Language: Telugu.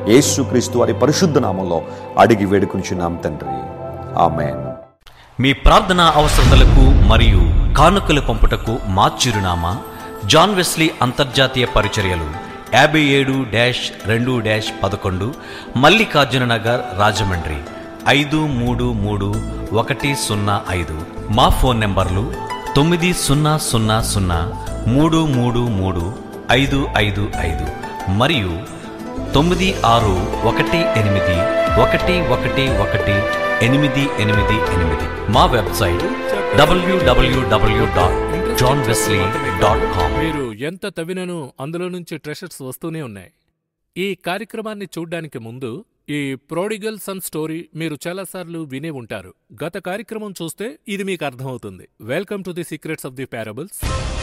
యేసుక్రీస్తు వారి పరిశుద్ధ నామంలో అడిగి వేడుకుంటున్నాం తండ్రి ఆమెన్ మీ ప్రార్థనా అవసరతలకు మరియు కానుకలు పంపుటకు మా చిరునామా జాన్ వెస్లీ అంతర్జాతీయ పరిచర్యలు యాభై ఏడు డాష్ రెండు డాష్ పదకొండు మల్లికార్జున నగర్ రాజమండ్రి ఐదు మూడు మూడు ఒకటి సున్నా ఐదు మా ఫోన్ నెంబర్లు తొమ్మిది సున్నా సున్నా సున్నా మూడు మూడు మూడు ఐదు ఐదు ఐదు మరియు తొమ్మిది ఆరు ఒకటి ఎనిమిది ఒకటి ఒకటి ఒకటి ఎనిమిది ఎనిమిది ఎనిమిది మా website WWW dot John Wesley dot com మీరు ఎంత తవ్వినను అందులో నుంచి ట్రెషర్స్ వస్తూనే ఉన్నాయి ఈ కార్యక్రమాన్ని చూడ్డానికి ముందు ఈ ప్రోడిగల్ సన్ స్టోరీ మీరు చాలాసార్లు వినే ఉంటారు గత కార్యక్రమం చూస్తే ఇది మీకు అర్థమవుతుంది welcome to the secrets of the parables